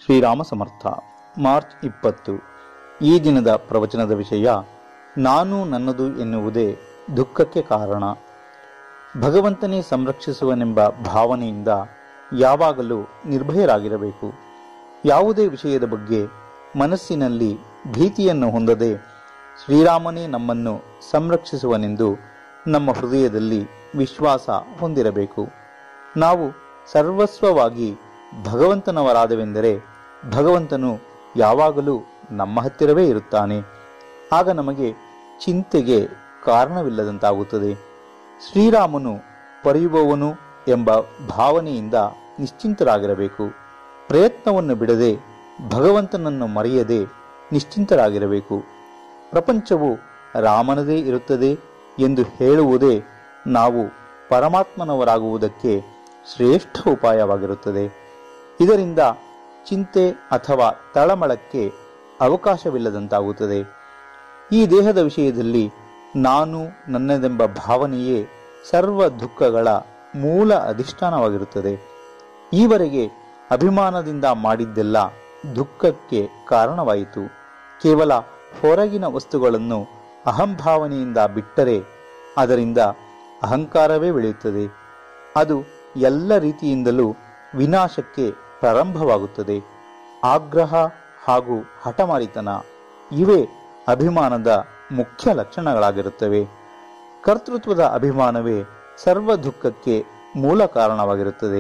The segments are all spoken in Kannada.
ಶ್ರೀರಾಮ ಸಮರ್ಥ ಮಾರ್ಚ್ ಇಪ್ಪತ್ತು ಈ ದಿನದ ಪ್ರವಚನದ ವಿಷಯ ನಾನು ನನ್ನದು ಎನ್ನುವುದೇ ದುಃಖಕ್ಕೆ ಕಾರಣ ಭಗವಂತನೇ ಸಂರಕ್ಷಿಸುವನೆಂಬ ಭಾವನೆಯಿಂದ ಯಾವಾಗಲೂ ನಿರ್ಭಯರಾಗಿರಬೇಕು ಯಾವುದೇ ವಿಷಯದ ಬಗ್ಗೆ ಮನಸ್ಸಿನಲ್ಲಿ ಭೀತಿಯನ್ನು ಹೊಂದದೆ ಶ್ರೀರಾಮನೇ ನಮ್ಮನ್ನು ಸಂರಕ್ಷಿಸುವನೆಂದು ನಮ್ಮ ಹೃದಯದಲ್ಲಿ ವಿಶ್ವಾಸ ಹೊಂದಿರಬೇಕು ನಾವು ಸರ್ವಸ್ವವಾಗಿ ಭಗವಂತನವರಾದವೆಂದರೆ ಭಗವಂತನು ಯಾವಾಗಲೂ ನಮ್ಮ ಹತ್ತಿರವೇ ಇರುತ್ತಾನೆ ಆಗ ನಮಗೆ ಚಿಂತೆಗೆ ಕಾರಣವಿಲ್ಲದಂತಾಗುತ್ತದೆ ಶ್ರೀರಾಮನು ಪರೆಯುವವನು ಎಂಬ ಭಾವನೆಯಿಂದ ನಿಶ್ಚಿಂತರಾಗಿರಬೇಕು ಪ್ರಯತ್ನವನ್ನು ಬಿಡದೆ ಭಗವಂತನನ್ನು ಮರೆಯದೆ ನಿಶ್ಚಿಂತರಾಗಿರಬೇಕು ಪ್ರಪಂಚವು ರಾಮನದೇ ಇರುತ್ತದೆ ಎಂದು ಹೇಳುವುದೇ ನಾವು ಪರಮಾತ್ಮನವರಾಗುವುದಕ್ಕೆ ಶ್ರೇಷ್ಠ ಉಪಾಯವಾಗಿರುತ್ತದೆ ಇದರಿಂದ ಚಿಂತೆ ಅಥವಾ ತಳಮಳಕ್ಕೆ ಅವಕಾಶವಿಲ್ಲದಂತಾಗುತ್ತದೆ ಈ ದೇಹದ ವಿಷಯದಲ್ಲಿ ನಾನು ನನ್ನದೆಂಬ ಭಾವನೆಯೇ ಸರ್ವ ದುಃಖಗಳ ಮೂಲ ಅಧಿಷ್ಠಾನವಾಗಿರುತ್ತದೆ ಈವರೆಗೆ ಅಭಿಮಾನದಿಂದ ಮಾಡಿದ್ದೆಲ್ಲ ದುಃಖಕ್ಕೆ ಕಾರಣವಾಯಿತು ಕೇವಲ ಹೊರಗಿನ ವಸ್ತುಗಳನ್ನು ಅಹಂಭಾವನೆಯಿಂದ ಬಿಟ್ಟರೆ ಅದರಿಂದ ಅಹಂಕಾರವೇ ಬೆಳೆಯುತ್ತದೆ ಅದು ಎಲ್ಲ ರೀತಿಯಿಂದಲೂ ವಿನಾಶಕ್ಕೆ ಪ್ರಾರಂಭವಾಗುತ್ತದೆ ಆಗ್ರಹ ಹಾಗೂ ಹಠಮಾರಿತನ ಇವೇ ಅಭಿಮಾನದ ಮುಖ್ಯ ಲಕ್ಷಣಗಳಾಗಿರುತ್ತವೆ ಕರ್ತೃತ್ವದ ಅಭಿಮಾನವೇ ಸರ್ವ ದುಃಖಕ್ಕೆ ಮೂಲ ಕಾರಣವಾಗಿರುತ್ತದೆ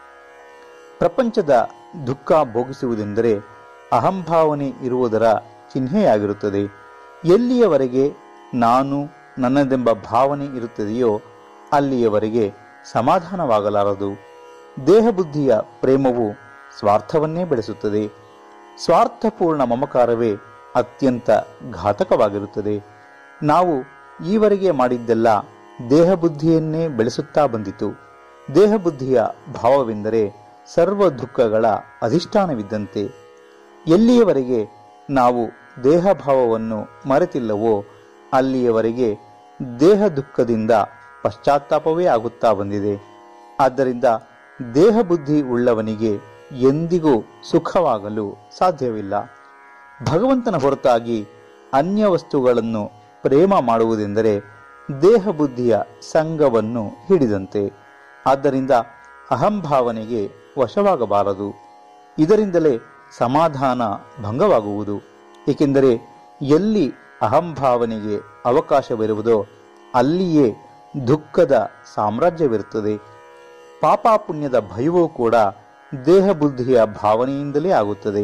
ಪ್ರಪಂಚದ ದುಃಖ ಭೋಗಿಸುವುದೆಂದರೆ ಅಹಂಭಾವನೆ ಇರುವುದರ ಚಿಹ್ನೆಯಾಗಿರುತ್ತದೆ ಎಲ್ಲಿಯವರೆಗೆ ನಾನು ನನ್ನದೆಂಬ ಭಾವನೆ ಇರುತ್ತದೆಯೋ ಅಲ್ಲಿಯವರೆಗೆ ಸಮಾಧಾನವಾಗಲಾರದು ದೇಹಬುದ್ಧಿಯ ಪ್ರೇಮವು ಸ್ವಾರ್ಥವನ್ನೇ ಬೆಳೆಸುತ್ತದೆ ಸ್ವಾರ್ಥಪೂರ್ಣ ಮಮಕಾರವೇ ಅತ್ಯಂತ ಘಾತಕವಾಗಿರುತ್ತದೆ ನಾವು ಈವರೆಗೆ ಮಾಡಿದ್ದೆಲ್ಲ ದೇಹಬುದ್ಧಿಯನ್ನೇ ಬೆಳೆಸುತ್ತಾ ಬಂದಿತು ದೇಹಬುದ್ಧಿಯ ಭಾವವೆಂದರೆ ಸರ್ವ ದುಃಖಗಳ ಅಧಿಷ್ಠಾನವಿದ್ದಂತೆ ಎಲ್ಲಿಯವರೆಗೆ ನಾವು ದೇಹಭಾವವನ್ನು ಮರೆತಿಲ್ಲವೋ ಅಲ್ಲಿಯವರೆಗೆ ದೇಹ ದುಃಖದಿಂದ ಪಶ್ಚಾತ್ತಾಪವೇ ಆಗುತ್ತಾ ಬಂದಿದೆ ಆದ್ದರಿಂದ ದೇಹಬುದ್ಧಿ ಉಳ್ಳವನಿಗೆ ಎಂದಿಗೂ ಸುಖವಾಗಲು ಸಾಧ್ಯವಿಲ್ಲ ಭಗವಂತನ ಹೊರತಾಗಿ ಅನ್ಯ ವಸ್ತುಗಳನ್ನು ಪ್ರೇಮ ಮಾಡುವುದೆಂದರೆ ದೇಹಬುದ್ಧಿಯ ಸಂಘವನ್ನು ಹಿಡಿದಂತೆ ಆದ್ದರಿಂದ ಅಹಂಭಾವನೆಗೆ ವಶವಾಗಬಾರದು ಇದರಿಂದಲೇ ಸಮಾಧಾನ ಭಂಗವಾಗುವುದು ಏಕೆಂದರೆ ಎಲ್ಲಿ ಅಹಂಭಾವನೆಗೆ ಅವಕಾಶವಿರುವುದೋ ಅಲ್ಲಿಯೇ ದುಃಖದ ಸಾಮ್ರಾಜ್ಯವಿರುತ್ತದೆ ಪಾಪ ಪುಣ್ಯದ ಭಯವೂ ಕೂಡ ದೇಹಬುದ್ಧಿಯ ಭಾವನೆಯಿಂದಲೇ ಆಗುತ್ತದೆ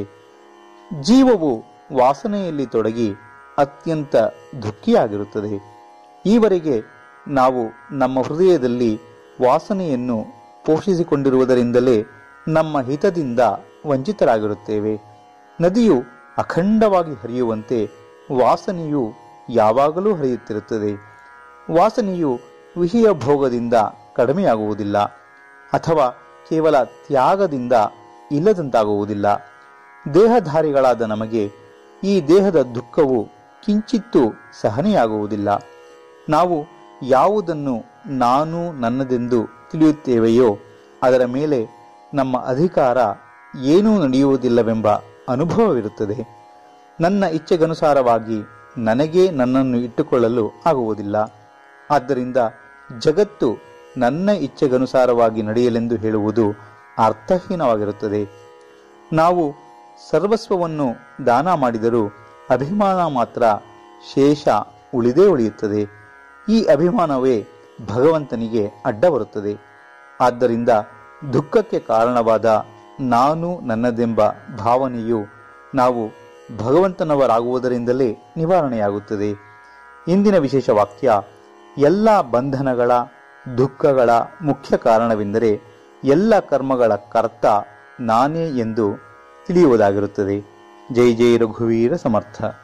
ಜೀವವು ವಾಸನೆಯಲ್ಲಿ ತೊಡಗಿ ಅತ್ಯಂತ ದುಃಖಿಯಾಗಿರುತ್ತದೆ ಈವರೆಗೆ ನಾವು ನಮ್ಮ ಹೃದಯದಲ್ಲಿ ವಾಸನೆಯನ್ನು ಪೋಷಿಸಿಕೊಂಡಿರುವುದರಿಂದಲೇ ನಮ್ಮ ಹಿತದಿಂದ ವಂಚಿತರಾಗಿರುತ್ತೇವೆ ನದಿಯು ಅಖಂಡವಾಗಿ ಹರಿಯುವಂತೆ ವಾಸನೆಯು ಯಾವಾಗಲೂ ಹರಿಯುತ್ತಿರುತ್ತದೆ ವಾಸನೆಯು ವಿಷಯ ಭೋಗದಿಂದ ಕಡಿಮೆಯಾಗುವುದಿಲ್ಲ ಅಥವಾ ಕೇವಲ ತ್ಯಾಗದಿಂದ ಇಲ್ಲದಂತಾಗುವುದಿಲ್ಲ ದೇಹಧಾರಿಗಳಾದ ನಮಗೆ ಈ ದೇಹದ ದುಃಖವು ಕಿಂಚಿತ್ತೂ ಸಹನೆಯಾಗುವುದಿಲ್ಲ ನಾವು ಯಾವುದನ್ನು ನಾನು ನನ್ನದೆಂದು ತಿಳಿಯುತ್ತೇವೆಯೋ ಅದರ ಮೇಲೆ ನಮ್ಮ ಅಧಿಕಾರ ಏನೂ ನಡೆಯುವುದಿಲ್ಲವೆಂಬ ಅನುಭವವಿರುತ್ತದೆ ನನ್ನ ಇಚ್ಛೆಗನುಸಾರವಾಗಿ ನನಗೇ ನನ್ನನ್ನು ಇಟ್ಟುಕೊಳ್ಳಲು ಆಗುವುದಿಲ್ಲ ಆದ್ದರಿಂದ ಜಗತ್ತು ನನ್ನ ಇಚ್ಛೆಗನುಸಾರವಾಗಿ ನಡೆಯಲೆಂದು ಹೇಳುವುದು ಅರ್ಥಹೀನವಾಗಿರುತ್ತದೆ ನಾವು ಸರ್ವಸ್ವವನ್ನು ದಾನ ಮಾಡಿದರೂ ಅಭಿಮಾನ ಮಾತ್ರ ಶೇಷ ಉಳಿದೇ ಉಳಿಯುತ್ತದೆ ಈ ಅಭಿಮಾನವೇ ಭಗವಂತನಿಗೆ ಅಡ್ಡ ಬರುತ್ತದೆ ಆದ್ದರಿಂದ ದುಃಖಕ್ಕೆ ಕಾರಣವಾದ ನಾನು ನನ್ನದೆಂಬ ಭಾವನೆಯು ನಾವು ಭಗವಂತನವರಾಗುವುದರಿಂದಲೇ ನಿವಾರಣೆಯಾಗುತ್ತದೆ ಇಂದಿನ ವಿಶೇಷ ವಾಕ್ಯ ಎಲ್ಲ ಬಂಧನಗಳ ದುಃಖಗಳ ಮುಖ್ಯ ಕಾರಣವೆಂದರೆ ಎಲ್ಲ ಕರ್ಮಗಳ ಕರ್ತ ನಾನೇ ಎಂದು ತಿಳಿಯುವುದಾಗಿರುತ್ತದೆ ಜೈ ಜೈ ರಘುವೀರ ಸಮರ್ಥ